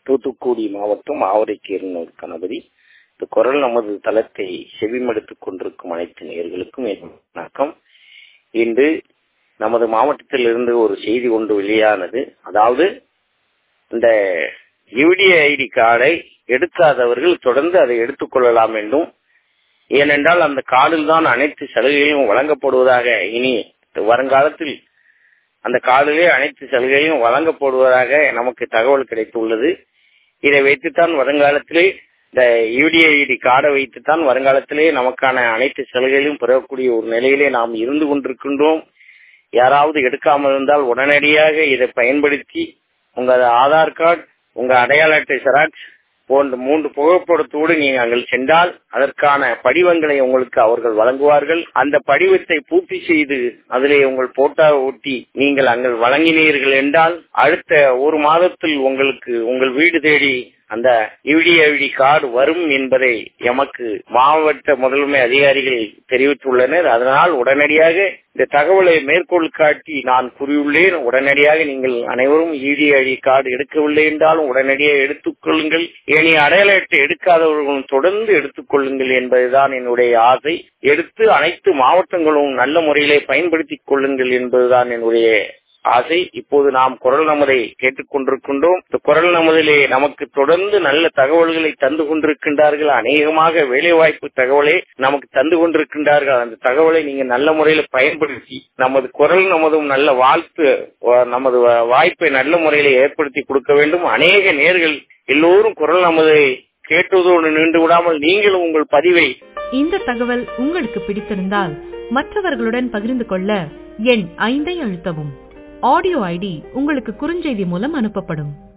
தூத்துக்குடி மாவட்டம் ஆவரைக்கீரனூர் கணபதி இந்த குரல் நமது தளத்தை செவிமடுத்துக் கொண்டிருக்கும் அனைத்து நேர்களுக்கும் என் வணக்கம் இன்று நமது மாவட்டத்தில் இருந்து ஒரு செய்தி ஒன்று வெளியானது அதாவது இந்த யூடிஐடி கார்டை எடுக்காதவர்கள் தொடர்ந்து அதை எடுத்துக் கொள்ளலாம் என்றும் ஏனென்றால் அந்த கார்டில் தான் அனைத்து சலுகைகளும் வழங்கப்படுவதாக இனி வருங்காலத்தில் அந்த கார்டிலே அனைத்து சலுகையும் வழங்கப்படுவதாக நமக்கு தகவல் கிடைத்துள்ளது இதை வைத்துத்தான் வருங்காலத்திலே இந்த யூடிஐடி கார்டை வைத்துத்தான் வருங்காலத்திலே நமக்கான அனைத்து சலுகைகளும் பெறக்கூடிய ஒரு நிலையிலே நாம் இருந்து கொண்டிருக்கின்றோம் யாராவது எடுக்காமல் இருந்தால் உடனடியாக இதை பயன்படுத்தி உங்க ஆதார் கார்டு உங்க அடையாள அட்டை செராக்ஸ் போன்ற மூன்று புகைப்படத்தோடு நீங்கள் அங்கே சென்றால் அதற்கான படிவங்களை உங்களுக்கு அவர்கள் வழங்குவார்கள் அந்த படிவத்தை பூர்த்தி செய்து அதிலே உங்கள் போட்டோ ஒட்டி நீங்கள் அங்கே வழங்கினீர்கள் என்றால் அடுத்த ஒரு மாதத்தில் உங்களுக்கு உங்கள் வீடு தேடி அந்த யூடிஐடி கார்டு வரும் என்பதை எமக்கு மாவட்ட முதன்மை அதிகாரிகள் தெரிவித்துள்ளனர் அதனால் உடனடியாக இந்த தகவலை மேற்கோள் காட்டி நான் கூறியுள்ளேன் உடனடியாக நீங்கள் அனைவரும் யூடிஐடி கார்டு எடுக்கவில்லை என்றாலும் உடனடியாக எடுத்துக் கொள்ளுங்கள் ஏனைய அடையாள அட்டை எடுக்காதவர்களும் தொடர்ந்து எடுத்துக் கொள்ளுங்கள் என்பதுதான் என்னுடைய ஆசை எடுத்து அனைத்து மாவட்டங்களும் நல்ல முறையிலே பயன்படுத்திக் கொள்ளுங்கள் என்பதுதான் என்னுடைய ஆசை இப்போது நாம் குரல் நமதை கேட்டுக் கொண்டிருக்கின்றோம் இந்த குரல் நமதிலே நமக்கு தொடர்ந்து நல்ல தகவல்களை தந்து கொண்டிருக்கின்றார்கள் அநேகமாக வேலைவாய்ப்பு தகவலை நமக்கு தந்து கொண்டிருக்கின்றார்கள் அந்த தகவலை நீங்க நல்ல முறையில பயன்படுத்தி நமது குரல் நமதும் நல்ல வாழ்த்து நமது வாய்ப்பை நல்ல முறையில ஏற்படுத்தி கொடுக்க வேண்டும் அநேக நேர்கள் எல்லோரும் குரல் நமதை கேட்டதோடு நின்று விடாமல் நீங்களும் உங்கள் பதிவை இந்த தகவல் உங்களுக்கு பிடித்திருந்தால் மற்றவர்களுடன் பகிர்ந்து கொள்ள எண் ஐந்தை அழுத்தவும் ஆடியோ ஐடி உங்களுக்கு குறுஞ்செய்தி மூலம் அனுப்பப்படும்